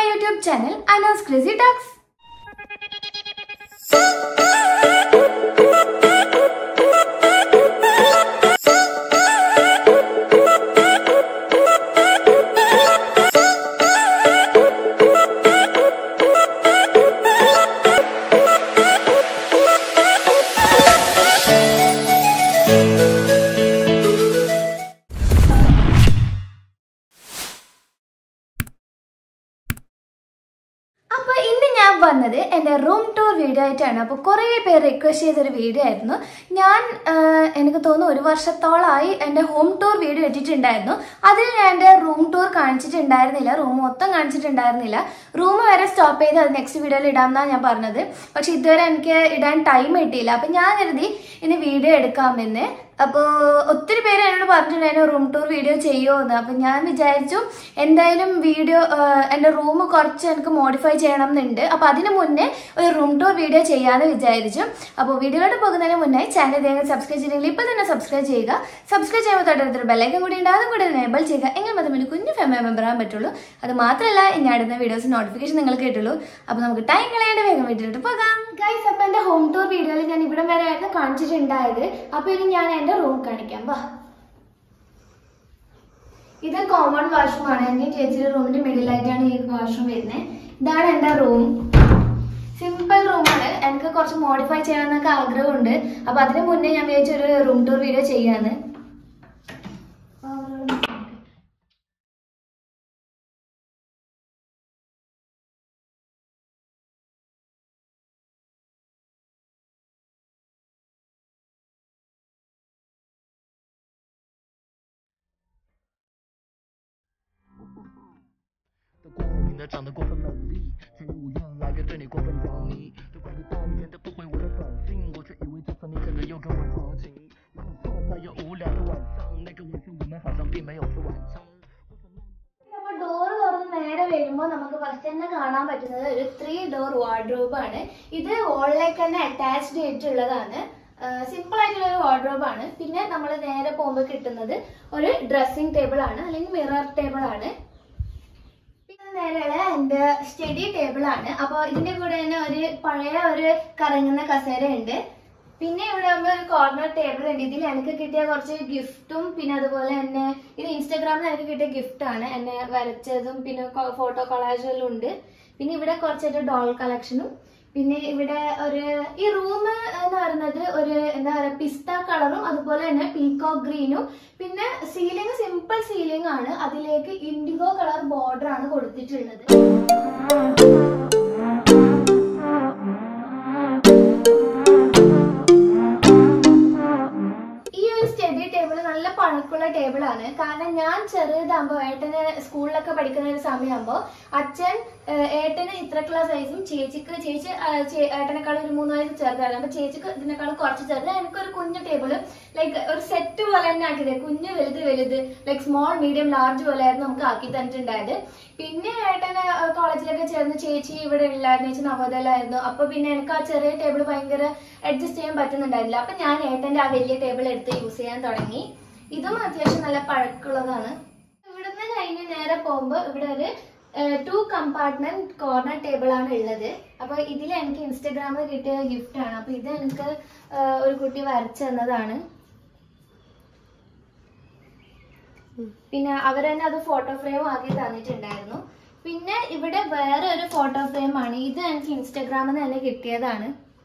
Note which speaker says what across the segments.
Speaker 1: my YouTube channel, Anna's Crazy Talks. അപ്പോൾ ഇന്ന് ഞാൻ വന്നത് എൻ്റെ റൂം ടൂർ വീഡിയോ ആയിട്ടാണ് അപ്പോൾ കുറേ പേര് റിക്വസ്റ്റ് ചെയ്തൊരു വീഡിയോ ആയിരുന്നു ഞാൻ ആ, എനിക്ക് തോന്നുന്നു ഒരു വർഷത്തോളമായി എൻ്റെ ഹോം ടൂർ വീഡിയോ ഇട്ടിട്ടുണ്ടായിരുന്നു അതിൽ ഞാൻ എൻ്റെ റൂം ടൂർ കാണിച്ചിട്ടുണ്ടായിരുന്നില്ല റൂം മൊത്തം കാണിച്ചിട്ടുണ്ടായിരുന്നില്ല റൂം വരെ സ്റ്റോപ്പ് ചെയ്ത് അത് നെക്സ്റ്റ് വീഡിയോയിൽ ഇടാമെന്നാണ് ഞാൻ പറഞ്ഞത് പക്ഷെ ഇതുവരെ എനിക്ക് ഇടാൻ ടൈം കിട്ടിയില്ല അപ്പം ഞാൻ കരുതി ഇനി വീഡിയോ എടുക്കാമെന്ന് അപ്പോൾ ഒത്തിരി പേര് എന്നോട് പറഞ്ഞിട്ടുണ്ടായിരുന്നു റൂം ടൂർ വീഡിയോ ചെയ്യുമോ എന്ന് അപ്പം ഞാൻ വിചാരിച്ചു എന്തായാലും വീഡിയോ എൻ്റെ റൂം കുറച്ച് എനിക്ക് മോഡിഫൈ ചെയ്യണം എന്നുണ്ട് അപ്പോൾ അതിന് മുന്നേ ഒരു റൂം ടൂർ വീഡിയോ ചെയ്യാമെന്ന് വിചാരിച്ചു അപ്പോൾ വീഡിയോയിലോട്ട് പോകുന്നതിന് മുന്നേ ചാനൽ ഇതെങ്കിലും സബ്സ്ക്രൈബ് ചെയ്തില്ലെങ്കിൽ ഇപ്പോൾ തന്നെ സബ്സ്ക്രൈബ് ചെയ്യുക സബ്സ്ക്രൈബ് ചെയ്യുമ്പോൾ തൊട്ടടുത്തൊരു ബെല്ലൈക്കൻ കൂടി ഉണ്ട് അതും കൂടി എനേബിൾ ചെയ്യുക എങ്കിൽ മാത്രമേ ഒരു കുഞ്ഞു ഫാമിലി മെമ്പർ ആകാൻ പറ്റുള്ളൂ അത് മാത്രമല്ല ഇനി അടുത്ത വീഡിയോസ് നോട്ടിഫിക്കേഷൻ നിങ്ങൾക്ക് കിട്ടുള്ളൂ അപ്പോൾ നമുക്ക് ടൈം കളയാണ്ട് വേഗം വീട്ടിലോട്ട് പോകാം ഗൈസ് അപ്പോൾ എൻ്റെ ഹോം ടൂർ വീഡിയോയിൽ ഞാൻ ഇവിടം വരെ ആയിരുന്നു കാണിച്ചിട്ടുണ്ടായത് അപ്പോൾ ഇനി ഞാൻ എൻ്റെ റൂം കാണിക്കാം വാ ഇത് കോമൺ വാഷ്റൂമാണ് എൻ്റെ ചേച്ചിയുടെ റൂമിന്റെ മിഡിലായിട്ടാണ് ഈ വാഷ്റൂം വരുന്നത് ഇതാണ് എൻ്റെ റൂം സിമ്പിൾ റൂമാണ് എനിക്ക് കുറച്ച് മോഡിഫൈ ചെയ്യണമെന്നൊക്കെ ആഗ്രഹമുണ്ട് അപ്പൊ അതിന് മുന്നേ ഞാൻ വിചാരിച്ച ഒരു റൂം ടൂർ വീഡിയോ ചെയ്യാന്ന്
Speaker 2: 的光明的长得过分美丽，却无越来越对你过分着迷。都怪你半天都不回我的短信，我却以为这次你真的又跟我调情。又很错在又无聊的晚上，那个晚上我们好像并没有吃晚餐。
Speaker 1: അപ്പൊ ഡോർ തുറന്ന് നേരെ വരുമ്പോൾ നമുക്ക് ഫസ്റ്റ് തന്നെ കാണാൻ പറ്റുന്നത് ഒരു ത്രീ ഡോർ വാർഡ്രോബ് ആണ് ഇത് വോളിലേക്ക് തന്നെ അറ്റാച്ച്ഡ് ചെയ്തിട്ടുള്ളതാണ് സിമ്പിൾ ആയിട്ടുള്ള ഒരു വാർഡ്രോബ് ആണ് പിന്നെ നമ്മൾ നേരെ പോകുമ്പോൾ കിട്ടുന്നത് ഒരു ഡ്രസ്സിംഗ് ടേബിൾ ആണ് അല്ലെങ്കിൽ മിറർ ടേബിൾ ആണ് പിന്നെ നേരെയുള്ള എൻ്റെ സ്റ്റഡി ടേബിൾ ആണ് അപ്പോൾ ഇതിന്റെ കൂടെ തന്നെ ഒരു പഴയ ഒരു കറങ്ങുന്ന കസേര ഉണ്ട് പിന്നെ ഇവിടെ ആകുമ്പോൾ ഒരു കോർണർ ടേബിൾ ഉണ്ട് ഇതിൽ എനിക്ക് കിട്ടിയ കുറച്ച് ഗിഫ്റ്റും പിന്നെ അതുപോലെ തന്നെ ഇത് ഇൻസ്റ്റാഗ്രാമിൽ എനിക്ക് കിട്ടിയ ഗിഫ്റ്റ് ആണ് എന്നെ വരച്ചതും പിന്നെ ഫോട്ടോ കൊളാജുകളും ഉണ്ട് പിന്നെ ഇവിടെ കുറച്ചൊരു ഡോൾ കളക്ഷനും പിന്നെ ഇവിടെ ഒരു ഈ റൂം എന്ന് പറയുന്നത് ഒരു എന്താ പറയുക പിസ്ത കളറും അതുപോലെ തന്നെ പീകോ ഗ്രീനും പിന്നെ സീലിംഗ് സിമ്പിൾ സീലിംഗ് ആണ് അതിലേക്ക് ഇൻഡിഗോ കളർ ബോർഡർ ആണ് കൊടുത്തിട്ടുള്ളത് ഈ ഒരു സ്റ്റഡി ടേബിൾ നല്ല പഴക്കമുള്ള ടേബിൾ ആണ് കാരണം ഞാൻ ചെറുതാകുമ്പോൾ ഏട്ടന് സ്കൂളിലൊക്കെ പഠിക്കുന്ന ഒരു സമയമാകുമ്പോൾ അച്ഛൻ ഏഹ്, ഏട്ടന് ഇത്രക്കുള്ള സൈസും ചേച്ചിക്ക് ചേച്ചി ആഹ്, ചേ- ഏട്ടനെക്കാളും ഒരു മൂന്ന് വയസ്സ് ചെറുതായിരുന്നു അപ്പൊ ചേച്ചിക്ക് ഇതിനേക്കാളും കുറച്ച് ചെറുത് എനിക്കൊരു കുഞ്ഞു ടേബിൾ ലൈക്ക് ഒരു സെറ്റ് പോലെ തന്നെ ആക്കിയത് കുഞ്ഞ് വലുത് വലുത് ലൈക്ക് സ്മോൾ മീഡിയം ലാർജ് പോലെ ആയിരുന്നു നമുക്ക് ആക്കി തന്നിട്ടുണ്ടായത് പിന്നെ ഏട്ടന് കോളേജിലൊക്കെ ചേർന്ന് ചേച്ചി ഇവിടെ ഇല്ലായിരുന്നു ചേച്ചി നവോദയയിലായിരുന്നു അപ്പൊ പിന്നെ എനിക്ക് ആ ചെറിയ ടേബിൾ ഭയങ്കര അഡ്ജസ്റ്റ് ചെയ്യാൻ പറ്റുന്നുണ്ടായിരുന്നില്ല അപ്പൊ ഞാൻ ഏട്ടന്റെ ആ വലിയ ടേബിൾ എടുത്ത് യൂസ് ചെയ്യാൻ തുടങ്ങി ഇതും അത്യാവശ്യം നല്ല പഴക്കമുള്ളതാണ് ഇവിടുന്ന് കഴിഞ്ഞ് നേരെ പോകുമ്പോ ഇവിടെ ഒരു ടു കമ്പാർട്ട്മെന്റ് കോർണർ ടേബിൾ ആണ് ഉള്ളത് അപ്പൊ ഇതിൽ എനിക്ക് ഇൻസ്റ്റഗ്രാമിൽ കിട്ടിയ ഗിഫ്റ്റ് ആണ് അപ്പൊ ഇത് എനിക്ക് ഏഹ്, ഒരു കുട്ടി വരച്ചു തന്നതാണ് പിന്നെ അവർ തന്നെ അത് ഫോട്ടോ ഫ്രെയിം ആക്കി തന്നിട്ടുണ്ടായിരുന്നു പിന്നെ ഇവിടെ വേറെ ഒരു ഫോട്ടോ ഫ്രെയിം ആണ് ഇത് എനിക്ക് ഇൻസ്റ്റഗ്രാമിൽ നിന്ന് തന്നെ കിട്ടിയതാണ്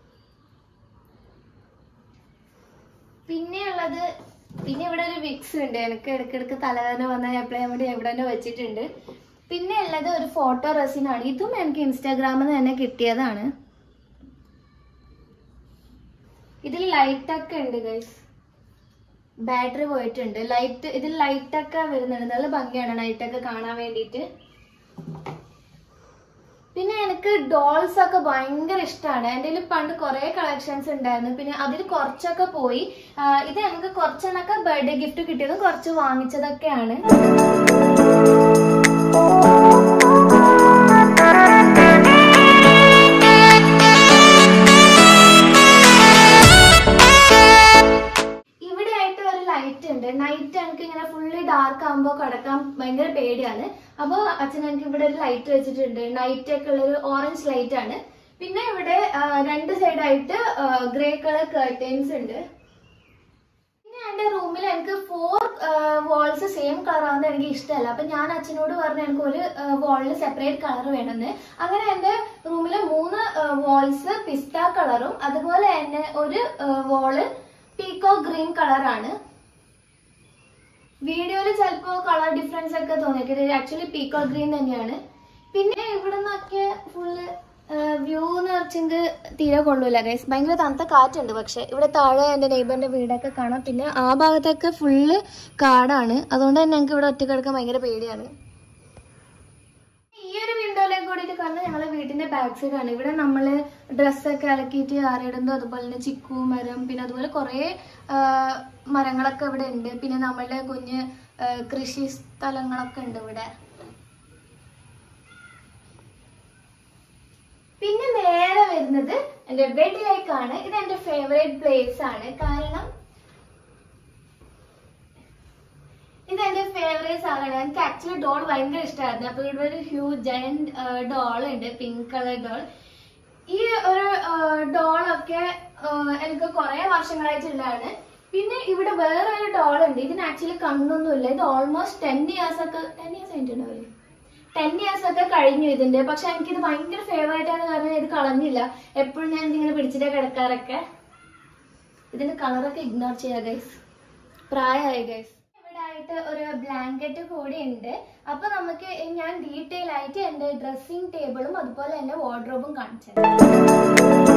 Speaker 1: പിന്നെ ഉള്ളത് പിന്നെ ഇവിടെ ഒരു വിക്സ് ഉണ്ട് എനിക്ക് ഇടയ്ക്കിടയ്ക്ക് തലവേദന വന്നാൽ അപ്ലൈ ചെയ്യാൻ വേണ്ടി എവിടെ തന്നെ വെച്ചിട്ടുണ്ട് പിന്നെ ഉള്ളത് ഒരു ഫോട്ടോ റെസിൻ ആണ് ഇതും എനിക്ക് ഇൻസ്റ്റാഗ്രാമിൽ നിന്ന് തന്നെ കിട്ടിയതാണ് ഇതിൽ ലൈറ്റ് ഒക്കെ ഉണ്ട് ഗൈസ് ബാറ്ററി പോയിട്ടുണ്ട് ലൈറ്റ് ഇതിൽ ലൈറ്റ് ഒക്കെ വരുന്നുണ്ട് നല്ല ഭംഗിയാണ് ലൈറ്റ് ഒക്കെ കാണാൻ വേണ്ടിയിട്ട് പിന്നെ എനിക്ക് ഡോൾസ് ഒക്കെ ഭയങ്കര ഇഷ്ടമാണ് എൻ്റെ കയ്യിൽ പണ്ട് കുറെ കളക്ഷൻസ് ഉണ്ടായിരുന്നു പിന്നെ അതിൽ കുറച്ചൊക്കെ പോയി ആ, ഇത് എനിക്ക് കുറച്ചെണ്ണൊക്കെ ബർത്ത്ഡേ ഗിഫ്റ്റ് കിട്ടിയതും കുറച്ച് വാങ്ങിച്ചതൊക്കെയാണ് ഇവിടെ ആയിട്ട് ഒരു ലൈറ്റ് ഉണ്ട് ഉണ്ട് നൈറ്റ് എനിക്ക് ഇങ്ങനെ ഫുള്ളി ഡാർക്ക് ആകുമ്പോൾ കിടക്കാൻ ഭയങ്കര പേടിയാണ് അപ്പോൾ അച്ഛൻ എനിക്ക് ഇവിടെ ഒരു ലൈറ്റ് വെച്ചിട്ടുണ്ട് നൈറ്റ് ഒക്കെ ഉള്ള ഒരു ഓറഞ്ച് ലൈറ്റ് ആണ് പിന്നെ ഇവിടെ ആ, രണ്ട് സൈഡായിട്ട് ഗ്രേ കളർ കർട്ടൻസ് ഉണ്ട് പിന്നെ എന്റെ റൂമിൽ എനിക്ക് ഫോർ വാൾസ് സെയിം കളർ ആവുന്നത് എനിക്ക് ഇഷ്ടമല്ല അപ്പൊ ഞാൻ അച്ഛനോട് പറഞ്ഞു എനിക്ക് ഒരു വാളിൽ സെപ്പറേറ്റ് കളർ വേണമെന്ന് അങ്ങനെ എന്റെ റൂമിലെ മൂന്ന് വാൾസ് പിസ്ത കളറും അതുപോലെ തന്നെ ഒരു വാള് പീക്കോ ഗ്രീൻ കളറാണ് വീഡിയോയിൽ ചിലപ്പോൾ കളർ ഡിഫറൻസ് ഒക്കെ തോന്നിയത് ആക്ച്വലി പീക്കോ ഗ്രീൻ തന്നെയാണ് പിന്നെ ഇവിടെ നിന്നൊക്കെ ഫുള്ള് വ്യൂ എന്ന് വെച്ചെങ്കിൽ തീരെ കൊള്ളൂല ഗൈസ് ഭയങ്കര തണുത്ത കാറ്റുണ്ട് പക്ഷെ ഇവിടെ താഴെ എൻ്റെ നെയ്ബറിന്റെ വീടൊക്കെ കാണാം പിന്നെ ആ ഭാഗത്തൊക്കെ ഫുള്ള് കാടാണ് അതുകൊണ്ട് തന്നെ ഞങ്ങൾക്ക് ഇവിടെ ഒറ്റ കിടക്കാൻ ഭയങ്കര പേടിയാണ് ഈ ഒരു വിൻഡോയിലേക്ക് കൂടിയിട്ട് കാണുന്നത് ഞങ്ങളുടെ വീടിന്റെ ബാക്ക് സൈഡ് ആണ് ഇവിടെ നമ്മൾ ഡ്രസ്സൊക്കെ അലക്കിയിട്ട് ആറിയിടുന്നു അതുപോലെ തന്നെ ചിക്കു മരം പിന്നെ അതുപോലെ കുറേ ആ, മരങ്ങളൊക്കെ ഇവിടെ ഉണ്ട് പിന്നെ നമ്മളുടെ കുഞ്ഞ് ആ, കൃഷി സ്ഥലങ്ങളൊക്കെ ഉണ്ട് ഇവിടെ പിന്നെ നേരെ വരുന്നത് എന്റെ ബെഡിലേക്കാണ് ഇത് എന്റെ ഫേവറേറ്റ് പ്ലേസ് ആണ് കാരണം ഇത് എന്റെ ഫേവറേറ്റ് സാധനമാണ് എനിക്ക് ആക്ച്വലി ഡോൾ ഭയങ്കര ഇഷ്ടമായിരുന്നു അപ്പൊ ഇവിടെ ഒരു ഹ്യൂജ് ജയന്റ് ഡോൾ ഉണ്ട് പിങ്ക് കളർ ഡോൾ ഈ ഒരു ഡോളൊക്കെ എനിക്ക് കുറെ വർഷങ്ങളായിട്ടുള്ളതാണ് പിന്നെ ഇവിടെ വേറെ ഒരു ഡോൾ ഉണ്ട് ഇതിന് ആക്ച്വലി കണ്ണൊന്നുമില്ല ഇത് ഓൾമോസ്റ്റ് ടെൻ ഇയേഴ്സ് ഒക്കെ ടെൻ ഇയേഴ്സ് ആയിട്ടുണ്ടാവില്ലേ ടെൻ ഇയേഴ്സ് ഒക്കെ കഴിഞ്ഞു ഇതിന്റെ പക്ഷെ എനിക്കിത് ഭയങ്കര ഫേവറേറ്റ് ആണ് കാരണം ഇത് കളഞ്ഞില്ല എപ്പോഴും ഞാൻ ഇതിങ്ങനെ പിടിച്ചിട്ട് കിടക്കാറൊക്കെ ഇതിന്റെ കളറൊക്കെ ഇഗ്നോർ ചെയ്യാ ഗൈസ് പ്രായമായി ഗൈസ് ഇവിടെ ആയിട്ട് ഒരു ബ്ലാങ്കറ്റ് കൂടി ഉണ്ട് അപ്പൊ നമുക്ക് ഞാൻ ഡീറ്റെയിൽ ആയിട്ട് എന്റെ ഡ്രസ്സിംഗ് ടേബിളും അതുപോലെ തന്നെ വാർഡ്രോബും കാണിച്ചു തരാം.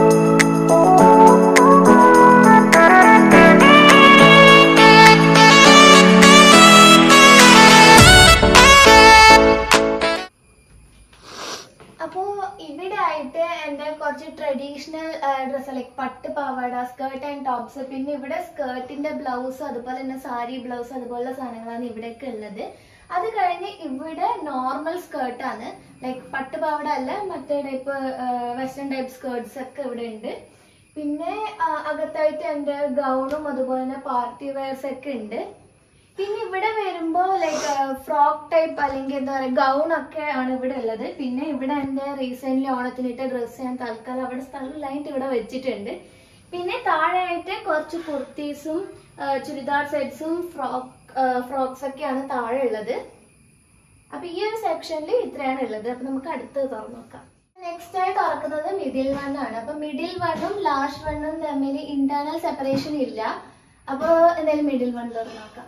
Speaker 1: അപ്പോ ഇവിടെ ആയിട്ട് എന്റെ കുറച്ച് ട്രഡീഷണൽ ഡ്രസ്സ് ലൈക്ക് പട്ട് പാവാട സ്കേർട്ട് ആൻഡ് ടോപ്സ് പിന്നെ ഇവിടെ സ്കേർട്ടിന്റെ ബ്ലൗസ് അതുപോലെ തന്നെ സാരി ബ്ലൗസ് അതുപോലുള്ള സാധനങ്ങളാണ് ഇവിടെയൊക്കെ ഉള്ളത് അത് കഴിഞ്ഞ് ഇവിടെ നോർമൽ സ്കേർട്ട് ആണ് ലൈക്ക് പട്ട് പാവാട അല്ല മറ്റേ ടൈപ്പ് വെസ്റ്റേൺ ടൈപ്പ് സ്കേർട്സ് ഒക്കെ ഇവിടെ ഉണ്ട് പിന്നെ ആ, അകത്തായിട്ട് എന്റെ ഗൗണും അതുപോലെ തന്നെ പാർട്ടി വെയർസ് ഒക്കെ ഉണ്ട് പിന്നെ ഇവിടെ വരുമ്പോ ലൈക്ക് ഫ്രോക്ക് ടൈപ്പ് അല്ലെങ്കിൽ എന്താ പറയുക ഗൗൺ ഒക്കെ ആണ് ഇവിടെ ഉള്ളത് പിന്നെ ഇവിടെ എന്റെ റീസെന്റ് ഓണത്തിനിട്ട ഡ്രസ്സ് ഞാൻ തൽക്കാലം അവിടെ സ്ഥലമില്ലായിട്ട് ഇവിടെ വെച്ചിട്ടുണ്ട് പിന്നെ താഴെയായിട്ട് കുറച്ച് കുർത്തീസും ചുരിദാർ സെറ്റ്സും ഫ്രോക്ക് ഫ്രോക്സ് ഒക്കെയാണ് താഴെ ഉള്ളത് അപ്പൊ ഈ ഒരു സെക്ഷനിൽ ഇത്രയാണ് ഉള്ളത് അപ്പൊ നമുക്ക് അടുത്തത് തുറന്നു നോക്കാം നെക്സ്റ്റ് ആയി തുറക്കുന്നത് മിഡിൽ വൺ ആണ് അപ്പൊ മിഡിൽ വണ്ണും ലാസ്റ്റ് വണ്ണും തമ്മിൽ ഇന്റേണൽ സെപ്പറേഷൻ ഇല്ല അപ്പൊ എന്തായാലും മിഡിൽ വൺ തുറന്നു നോക്കാം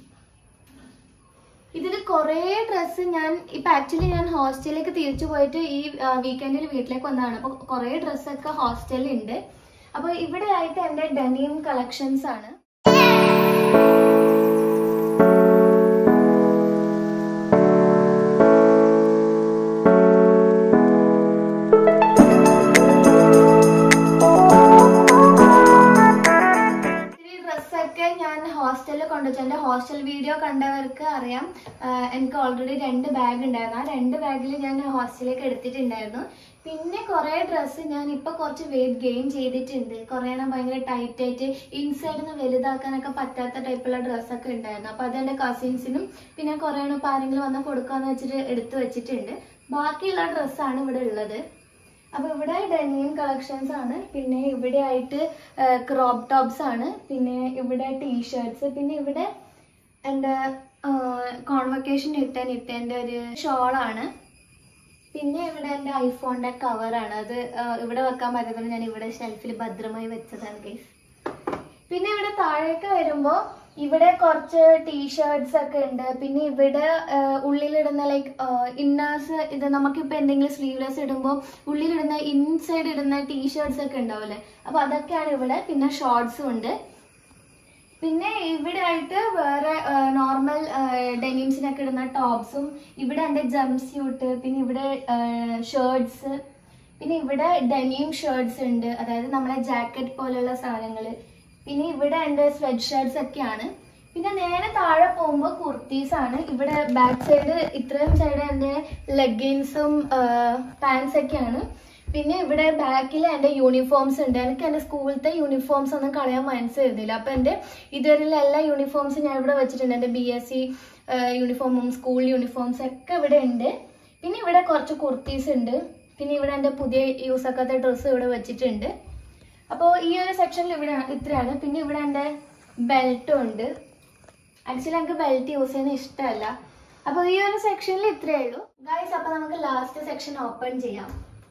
Speaker 1: ഇതിൽ കുറേ ഡ്രസ്സ് ഞാൻ ഇപ്പൊ ആക്ച്വലി ഞാൻ ഹോസ്റ്റലിലേക്ക് തിരിച്ചു പോയിട്ട് ഈ വീക്കെൻഡിൽ വീട്ടിലേക്ക് വന്നതാണ് അപ്പൊ കുറേ ഡ്രസ്സൊക്കെ ഹോസ്റ്റലിൽ ഉണ്ട് അപ്പൊ ഇവിടെ ആയിട്ട് എന്റെ ഡെനിം കളക്ഷൻസ് ആണ് ഈ ഡ്രസ്സൊക്കെ ഞാൻ ഹോസ്റ്റലിൽ കൊണ്ടുവച്ചു എൻ്റെ ഹോസ്റ്റൽ വീഡിയോ കണ്ടവർക്ക് അറിയാം ആഹ് എനിക്ക് ഓൾറെഡി രണ്ട് ബാഗ് ഉണ്ടായിരുന്നു ആ രണ്ട് ബാഗിൽ ഞാൻ ഹോസ്റ്റലിലേക്ക് എടുത്തിട്ടുണ്ടായിരുന്നു പിന്നെ കുറേ ഡ്രസ്സ് ഞാൻ ഇപ്പൊ കുറച്ച് വെയിറ്റ് ഗെയിൻ ചെയ്തിട്ടുണ്ട് കുറേ എണ്ണം ഭയങ്കര ടൈറ്റ് ആയിട്ട് ഇൻസൈഡിൽ നിന്ന് വലുതാക്കാനൊക്കെ പറ്റാത്ത ടൈപ്പുള്ള ഡ്രസ്സൊക്കെ ഉണ്ടായിരുന്നു അപ്പൊ അത് എൻ്റെ കസിൻസിനും പിന്നെ കുറേ എണ്ണം ഇപ്പൊ ആരെങ്കിലും വന്നാൽ കൊടുക്കാന്ന് വെച്ചിട്ട് എടുത്തു വെച്ചിട്ടുണ്ട് ബാക്കിയുള്ള ഡ്രസ്സാണ് ഇവിടെ ഉള്ളത് അപ്പൊ ഇവിടെ ഡെനിയം കളക്ഷൻസ് ആണ് പിന്നെ ഇവിടെ ആയിട്ട് ക്രോപ്പ് ടോപ്സ് ആണ് പിന്നെ ഇവിടെ ടീഷർട്സ് പിന്നെ ഇവിടെ എൻ്റെ കോൺവക്കേഷൻ ഇട്ടൻ ഇട്ടേൻ്റെ ഒരു ഷോളാണ് പിന്നെ ഇവിടെ എൻ്റെ ഐഫോണിന്റെ കവറാണ് അത് ആ, ഇവിടെ വെക്കാൻ പറ്റുന്നത് ഞാൻ ഇവിടെ ഷെൽഫിൽ ഭദ്രമായി വെച്ചതാണ് ഗൈസ് പിന്നെ ഇവിടെ താഴേക്ക് വരുമ്പോ ഇവിടെ കുറച്ച് ടീഷർട്സ് ഒക്കെ ഉണ്ട് പിന്നെ ഇവിടെ ആ, ഉള്ളിലിടുന്ന ലൈക്ക് ഇന്നേഴ്സ് ഇത് നമുക്കിപ്പോ എന്തെങ്കിലും സ്ലീവ്ലെസ് ഇടുമ്പോൾ ഉള്ളിലിടുന്ന ഇൻസൈഡ് ഇടുന്ന ടീഷർട്സ് ഒക്കെ ഉണ്ടാവില്ലേ അപ്പൊ അതൊക്കെയാണ് ഇവിടെ പിന്നെ ഷോർട്സും ഉണ്ട് പിന്നെ ഇവിടെ ആയിട്ട് വേറെ നോർമൽ ഡെനിംസിനൊക്കെ ഇടുന്ന ടോപ്സും ഇവിടെ എൻ്റെ ജംപ് സ്യൂട്ട് പിന്നെ ഇവിടെ ഷർട്ട്സ് പിന്നെ ഇവിടെ ഡെനിം ഷർട്ട്സ് ഉണ്ട് അതായത് നമ്മളെ ജാക്കറ്റ് പോലെയുള്ള സാധനങ്ങൾ പിന്നെ ഇവിടെ എൻ്റെ സ്വെറ്റ് ഷർട്ട്സ് ഒക്കെയാണ് പിന്നെ നേരെ താഴെ പോകുമ്പോൾ കുർത്തീസ് ആണ് ഇവിടെ ബാക്ക് സൈഡ് ഇത്രയും സൈഡ് എൻ്റെ ലെഗിൻസും പാൻസ് ഒക്കെയാണ് പിന്നെ ഇവിടെ ബാക്കിൽ എൻ്റെ യൂണിഫോംസ് ഉണ്ട് എനിക്ക് എൻ്റെ സ്കൂളിലത്തെ യൂണിഫോംസ് ഒന്നും കളയാൻ മനസ്സിലായിരുന്നില്ല അപ്പം എൻ്റെ ഇതുവരെയുള്ള എല്ലാ യൂണിഫോംസും ഞാൻ ഇവിടെ വെച്ചിട്ടുണ്ട് എൻ്റെ ബി എസ് സി യൂണിഫോമും സ്കൂൾ യൂണിഫോംസ് ഒക്കെ ഇവിടെ ഉണ്ട് പിന്നെ ഇവിടെ കുറച്ച് കുർത്തീസ് ഉണ്ട് പിന്നെ ഇവിടെ എൻ്റെ പുതിയ യൂസ് ആക്കാത്ത ഡ്രസ്സ് ഇവിടെ വെച്ചിട്ടുണ്ട് അപ്പോൾ ഈ ഒരു സെക്ഷനിൽ ഇവിടെ ഇത്രയാണ് പിന്നെ ഇവിടെ എൻ്റെ ബെൽറ്റും ഉണ്ട് ആക്ച്വലി എനിക്ക് ബെൽറ്റ് യൂസ് ചെയ്യുന്നത് ഇഷ്ടമല്ല അപ്പോൾ ഈ ഒരു സെക്ഷനിൽ ഇത്രയേ ഉള്ളൂ ഗൈസ് അപ്പോൾ നമുക്ക് ലാസ്റ്റ് സെക്ഷൻ ഓപ്പൺ ചെയ്യാം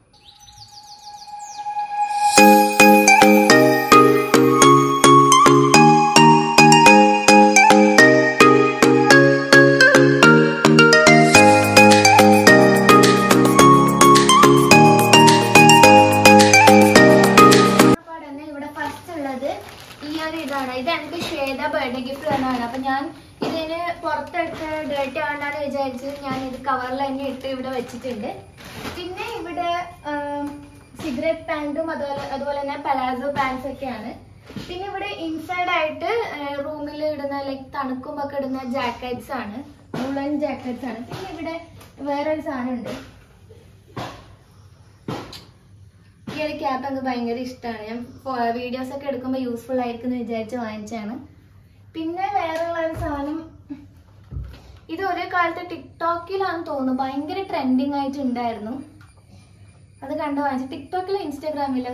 Speaker 1: അപ്പോൾ തന്നെ ഇവിടെ ഫസ്റ്റ് ഉള്ളത് ഈ ഒരു ഇതാണ് ഇത് എനിക്ക് ശ്വേത ബർത്ത്ഡേ ഗിഫ്റ്റ് തന്നതാണ് അപ്പൊ ഞാൻ ഇതിന് പുറത്തെടുത്ത് ഡേർട്ടി ആവണ്ടെന്ന് വിചാരിച്ച് ഞാൻ ഇത് കവറിൽ തന്നെ ഇട്ട് ഇവിടെ വെച്ചിട്ടുണ്ട് പിന്നെ ഇവിടെ സിഗരറ്റ് പാൻറ്റും അതുപോലെ അതുപോലെ തന്നെ പലാസോ പാൻസ് ഒക്കെയാണ് പിന്നെ ഇവിടെ ഇൻസൈഡ് ആയിട്ട് റൂമിൽ ഇടുന്ന ലൈക്ക് തണുക്കുമ്പൊക്കെ ഇടുന്ന ജാക്കറ്റ്സ് ആണ് വുളൻ ജാക്കറ്റ്സ് ആണ് പിന്നെ ഇവിടെ വേറൊരു സാധനം ഉണ്ട് ഈ ഒരു ക്യാപ്പ് എനിക്ക് ഭയങ്കര ഇഷ്ടമാണ് ഞാൻ വീഡിയോസ് ഒക്കെ എടുക്കുമ്പോൾ യൂസ്ഫുൾ ആയിരിക്കും എന്ന് വിചാരിച്ച് വാങ്ങിച്ചാണ് പിന്നെ വേറെയുള്ള ഒരു സാധനം ഇത് ഒരു കാലത്ത് ടിക്ടോക്കിലാണെന്ന് തോന്നുന്നു ഭയങ്കര ട്രെൻഡിങ് ആയിട്ടുണ്ടായിരുന്നു അത് കണ്ടു വാങ്ങിച്ചു ടിക്ടോക്കിലോ ഇൻസ്റ്റാഗ്രാമിലോ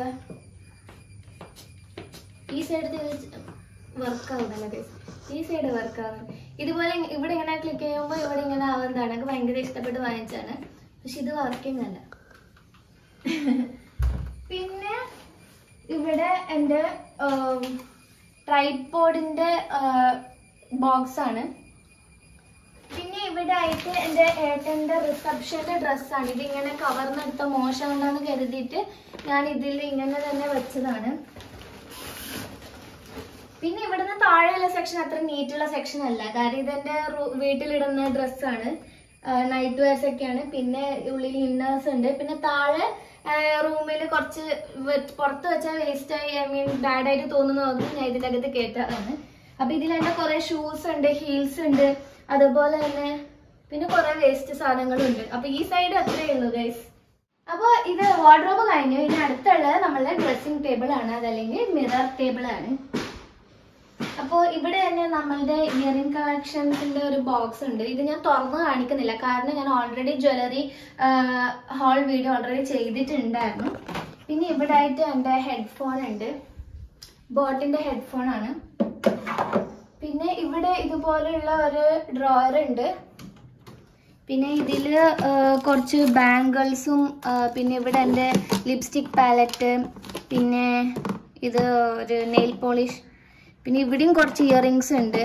Speaker 1: ഈ സൈഡ് വർക്ക് ആവുന്നല്ല ഈ സൈഡ് വർക്ക് ആവുന്നത് ഇതുപോലെ ഇ- ഇവിടെ ഇങ്ങനെ ക്ലിക്ക് ചെയ്യുമ്പോൾ ഇവിടെ ഇങ്ങനെ ആവുന്നതാണ് എനിക്ക് ഭയങ്കര ഇഷ്ടപ്പെട്ട് വാങ്ങിച്ചാണ് പക്ഷെ ഇത് വർക്കിംഗ് അല്ല പിന്നെ ഇവിടെ എൻ്റെ ട്രൈപ്പോഡിൻ്റെ ബോക്സ് ആണ് പിന്നെ ഇവിടെ ആയിട്ട് എൻ്റെ ഏട്ടൻ്റെ റിസപ്ഷൻ്റെ ഡ്രസ്സാണ് ഇതിങ്ങനെ കവർന്നെടുത്ത മോശമാണെന്ന് കരുതിയിട്ട് ഞാൻ ഇതിൽ ഇങ്ങനെ തന്നെ വെച്ചതാണ് പിന്നെ ഇവിടുന്ന് താഴെയുള്ള സെക്ഷൻ അത്ര നീറ്റുള്ള സെക്ഷൻ അല്ല കാരണം ഇതെന്റെ റൂ- വീട്ടിലിടുന്ന ഡ്രസ്സാണ് നൈറ്റ് വെയർസ് ഒക്കെയാണ് പിന്നെ ഉള്ളിൽ ഇന്നേഴ്സ് ഉണ്ട് പിന്നെ താഴെ റൂമിൽ കുറച്ച് വെ- പുറത്ത് വെച്ചാൽ വേസ്റ്റ് ആയി ഐ മീൻ ബാഡ് ആയിട്ട് തോന്നുന്നു നോക്കി ഞാൻ ഇതിൻ്റെ അകത്ത് കയറ്റാറാണ് അപ്പൊ ഇതിൽ എൻ്റെ കുറെ ഷൂസ് ഉണ്ട് ഹീൽസ് ഉണ്ട് അതുപോലെ തന്നെ പിന്നെ കുറെ വേസ്റ്റ് സാധനങ്ങളുണ്ട് അപ്പൊ ഈ സൈഡ് അത്രയേ ഉള്ളൂ ഗൈസ് അപ്പോൾ ഇത് വാർഡ്രോബ് കഴിഞ്ഞു ഇനി അടുത്തുള്ളത് നമ്മളുടെ ഡ്രസ്സിംഗ് ടേബിൾ ആണ് അതല്ലെങ്കിൽ മിറർ ടേബിൾ ആണ് അപ്പോൾ ഇവിടെ തന്നെ നമ്മളുടെ ഇയറിംഗ് കളക്ഷൻസിന്റെ ഒരു ബോക്സ് ഉണ്ട് ഇത് ഞാൻ തുറന്ന് കാണിക്കുന്നില്ല കാരണം ഞാൻ already jewellery whole video already ചെയ്തിട്ടുണ്ടായിരുന്നു പിന്നെ ഇവിടെ ആയിട്ട് എൻ്റെ ഹെഡ്ഫോൺ ഉണ്ട് ബോട്ടിന്റെ ഹെഡ്ഫോൺ ആണ് പിന്നെ ഇവിടെ ഇതുപോലെയുള്ള ഒരു ഡ്രോയർ ഉണ്ട് പിന്നെ ഇതിൽ കുറച്ച് ബാംഗിൾസും പിന്നെ ഇവിടെ എൻ്റെ ലിപ്സ്റ്റിക് പാലറ്റ് പിന്നെ ഇത് ഒരു നെയിൽ പോളിഷ് പിന്നെ ഇവിടെയും കുറച്ച് ഇയറിങ്സ് ഉണ്ട്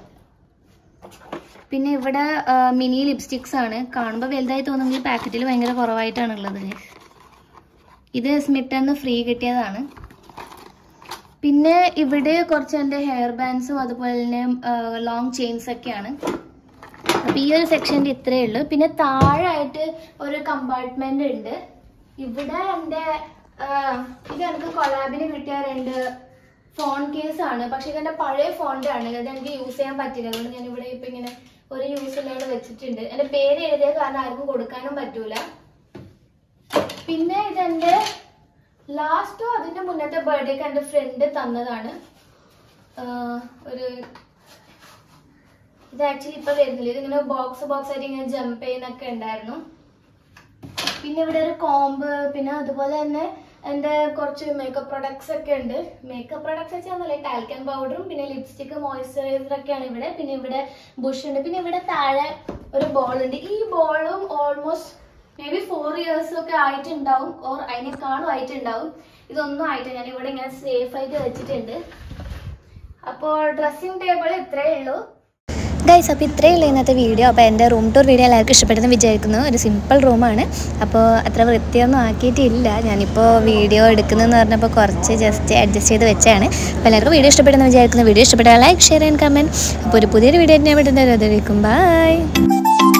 Speaker 1: പിന്നെ ഇവിടെ മിനി ലിപ്സ്റ്റിക്സ് ആണ് കാണുമ്പോൾ വലുതായി തോന്നുമെങ്കിൽ പാക്കറ്റിൽ ഭയങ്കര കുറവായിട്ടാണ് ഉള്ളത് guys. ഇത് സ്മിറ്റന്ന് ഫ്രീ കിട്ടിയതാണ് പിന്നെ ഇവിടെ കുറച്ച് എൻ്റെ ഹെയർ ബാൻഡ്സും അതുപോലെ തന്നെ ലോങ് ചെയിൻസ് ഒക്കെയാണ് അപ്പൊ ഈ ഒരു സെക്ഷൻ്റെ ഇത്രയേ ഉള്ളൂ പിന്നെ താഴായിട്ട് ഒരു കമ്പാർട്ട്മെന്റ് ഉണ്ട് ഇവിടെ എൻ്റെ ഇത് എനിക്ക് കൊളാബിന് കിട്ടിയ രണ്ട് ഫോൺ കേസ് ആണ് പക്ഷെ ഇതെന്റെ പഴയ ഫോണിന്റെ ആണ് ഇത് എനിക്ക് യൂസ് ചെയ്യാൻ പറ്റില്ല അതുകൊണ്ട് ഞാൻ ഇവിടെ ഇപ്പൊ ഇങ്ങനെ ഒരു യൂസ് ഇല്ലാതെ വെച്ചിട്ടുണ്ട് എന്റെ പേര് എഴുതിയ കാരണം ആർക്കും കൊടുക്കാനും പറ്റൂല പിന്നെ ഇതെന്റെ ലാസ്റ്റോ അതിന്റെ മുന്നത്തെ ബർത്ത്ഡേക്ക് എന്റെ ഫ്രണ്ട് തന്നതാണ് ആഹ് ഒരു ഇത് ആക്ച്വലി ഇപ്പൊ വരുന്നില്ല ഇതിങ്ങനെ ബോക്സ് ബോക്സ് ആയിട്ട് ഇങ്ങനെ ജമ്പ് ചെയ്യുന്നൊക്കെ ഉണ്ടായിരുന്നു പിന്നെ ഇവിടെ ഒരു കോമ്പ് പിന്നെ അതുപോലെ തന്നെ എൻ്റെ കുറച്ച് മേക്കപ്പ് പ്രൊഡക്ട്സ് ഒക്കെ ഉണ്ട് മേക്കപ്പ് പ്രൊഡക്ട്സ് വെച്ചാൽ ടാൽക്കൻ പൗഡറും പിന്നെ ലിപ്സ്റ്റിക് മോയ്സ്ചറൈസർ ഒക്കെയാണ് ഇവിടെ പിന്നെ ഇവിടെ ബുഷ് ഉണ്ട് പിന്നെ ഇവിടെ താഴെ ഒരു ബോൾ ഉണ്ട് ഈ ബോളും almost maybe four years ഒക്കെ ആയിട്ടുണ്ടാവും ഓർ അതിനേക്കാളും ആയിട്ടുണ്ടാവും ഇതൊന്നും ആയിട്ട് ഞാൻ ഇവിടെ ഇങ്ങനെ സേഫ് ആയിട്ട് വെച്ചിട്ടുണ്ട് അപ്പോൾ ഡ്രസ്സിംഗ് ടേബിൾ ഇത്രയേ ഉള്ളൂ
Speaker 3: ഗൈസ് അപ്പോൾ ഇത്രയേ ഉള്ളൂ ഇന്നത്തെ വീഡിയോ അപ്പോൾ എൻ്റെ റൂം ടൂർ വീഡിയോ എല്ലാവർക്കും ഇഷ്ടപ്പെട്ടെന്ന് വിചാരിക്കുന്നു ഒരു സിമ്പിൾ റൂമാണ് അപ്പോൾ അത്ര വൃത്തിയൊന്നും ആക്കിയിട്ടില്ല ഞാനിപ്പോൾ വീഡിയോ എടുക്കുന്നതെന്ന് പറഞ്ഞപ്പോൾ കുറച്ച് ജസ്റ്റ് അഡ്ജസ്റ്റ് ചെയ്ത് വെച്ചാണ് അപ്പോൾ എല്ലാവർക്കും വീഡിയോ ഇഷ്ടപ്പെടുന്ന വിചാരിക്കുന്നു വീഡിയോ ഇഷ്ടപ്പെട്ടാൽ ലൈക്ക് ഷെയർ ആൻഡ് കമൻറ്റ് അപ്പോൾ ഒരു പുതിയൊരു വീഡിയോ ഞാൻ വിടുന്നത് അതുവരെയും ബൈ